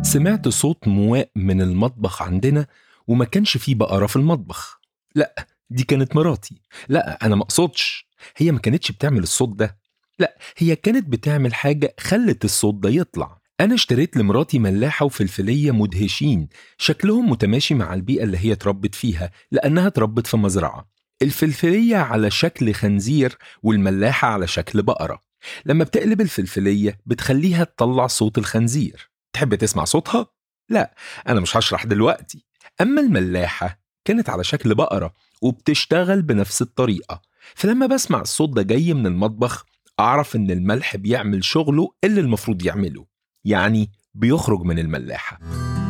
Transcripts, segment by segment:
سمعت صوت مواء من المطبخ عندنا وما كانش فيه بقرة في المطبخ لا دي كانت مراتي لا أنا ما أقصدش هي ما كانتش بتعمل الصوت ده لا هي كانت بتعمل حاجة خلت الصوت ده يطلع أنا اشتريت لمراتي ملاحة وفلفلية مدهشين شكلهم متماشي مع البيئة اللي هي اتربت فيها لأنها اتربت في مزرعة الفلفلية على شكل خنزير والملاحة على شكل بقرة لما بتقلب الفلفلية بتخليها تطلع صوت الخنزير تحب تسمع صوتها؟ لا أنا مش هشرح دلوقتي أما الملاحة كانت على شكل بقرة وبتشتغل بنفس الطريقة فلما بسمع الصوت ده جاي من المطبخ أعرف إن الملح بيعمل شغله اللي المفروض يعمله يعني بيخرج من الملاحة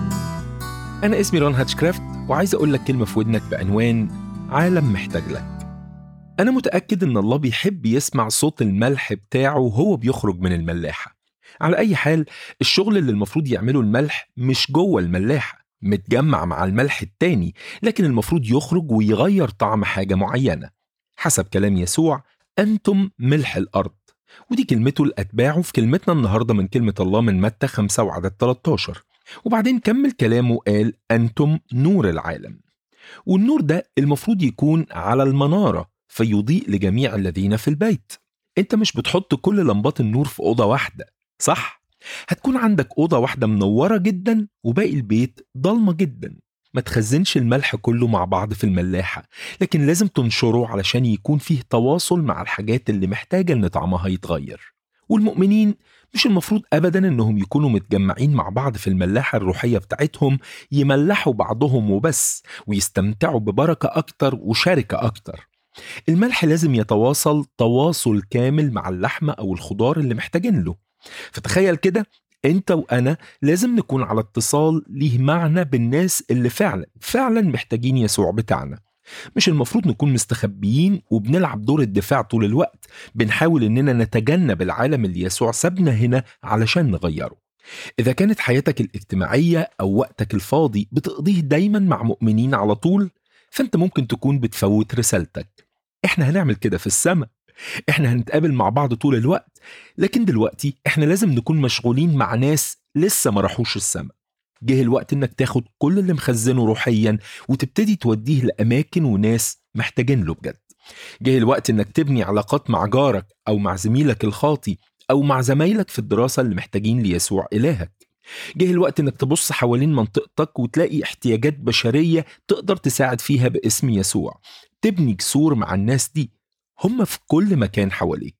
أنا اسمي رون هاتشكرافت وعايز أقول لك كلمة في ودنك بعنوان عالم محتاج لك أنا متأكد إن الله بيحب يسمع صوت الملح بتاعه وهو بيخرج من الملاحة على أي حال الشغل اللي المفروض يعمله الملح مش جوه الملاحة متجمع مع الملح التاني لكن المفروض يخرج ويغير طعم حاجة معينة حسب كلام يسوع أنتم ملح الأرض ودي كلمته لأتباعه في كلمتنا النهاردة من كلمة الله من متى 5 وعدد 13 وبعدين كمل كلامه وقال أنتم نور العالم والنور ده المفروض يكون على المنارة فيضيء لجميع الذين في البيت انت مش بتحط كل لمبات النور في أوضة واحدة صح؟ هتكون عندك أوضة واحدة منورة جدا وباقي البيت ضلمة جدا ما تخزنش الملح كله مع بعض في الملاحة لكن لازم تنشره علشان يكون فيه تواصل مع الحاجات اللي محتاجة ان طعمها يتغير والمؤمنين مش المفروض ابدا انهم يكونوا متجمعين مع بعض في الملاحة الروحية بتاعتهم يملحوا بعضهم وبس ويستمتعوا ببركة اكتر وشركة اكتر الملح لازم يتواصل تواصل كامل مع اللحمة او الخضار اللي محتاجين له فتخيل كده انت وانا لازم نكون على اتصال ليه معنى بالناس اللي فعلا فعلا محتاجين يسوع بتاعنا مش المفروض نكون مستخبيين وبنلعب دور الدفاع طول الوقت بنحاول اننا نتجنب العالم اللي يسوع سابنا هنا علشان نغيره اذا كانت حياتك الاجتماعيه او وقتك الفاضي بتقضيه دايما مع مؤمنين على طول فانت ممكن تكون بتفوت رسالتك احنا هنعمل كده في السماء احنا هنتقابل مع بعض طول الوقت لكن دلوقتي احنا لازم نكون مشغولين مع ناس لسه ما راحوش السماء جه الوقت انك تاخد كل اللي مخزنه روحيا وتبتدي توديه لاماكن وناس محتاجين له بجد جه الوقت انك تبني علاقات مع جارك او مع زميلك الخاطي او مع زمايلك في الدراسه اللي محتاجين ليسوع الهك جه الوقت انك تبص حوالين منطقتك وتلاقي احتياجات بشريه تقدر تساعد فيها باسم يسوع تبني جسور مع الناس دي هم في كل مكان حواليك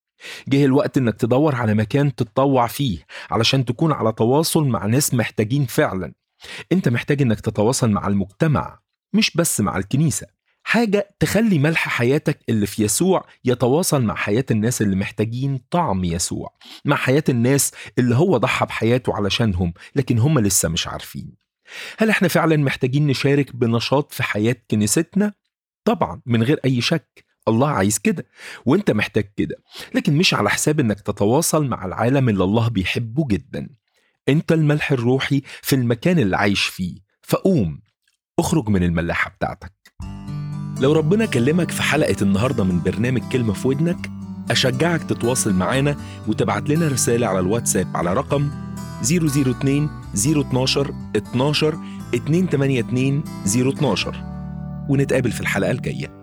جه الوقت انك تدور على مكان تتطوع فيه علشان تكون على تواصل مع ناس محتاجين فعلا انت محتاج انك تتواصل مع المجتمع مش بس مع الكنيسة حاجة تخلي ملح حياتك اللي في يسوع يتواصل مع حياة الناس اللي محتاجين طعم يسوع مع حياة الناس اللي هو ضحى بحياته علشانهم لكن هم لسه مش عارفين هل احنا فعلا محتاجين نشارك بنشاط في حياة كنيستنا؟ طبعا من غير أي شك الله عايز كده وانت محتاج كده لكن مش على حساب انك تتواصل مع العالم اللي الله بيحبه جدا انت الملح الروحي في المكان اللي عايش فيه فقوم اخرج من الملاحة بتاعتك لو ربنا كلمك في حلقة النهاردة من برنامج كلمة في ودنك أشجعك تتواصل معانا وتبعت لنا رسالة على الواتساب على رقم 002 012 12 282 012 ونتقابل في الحلقة الجاية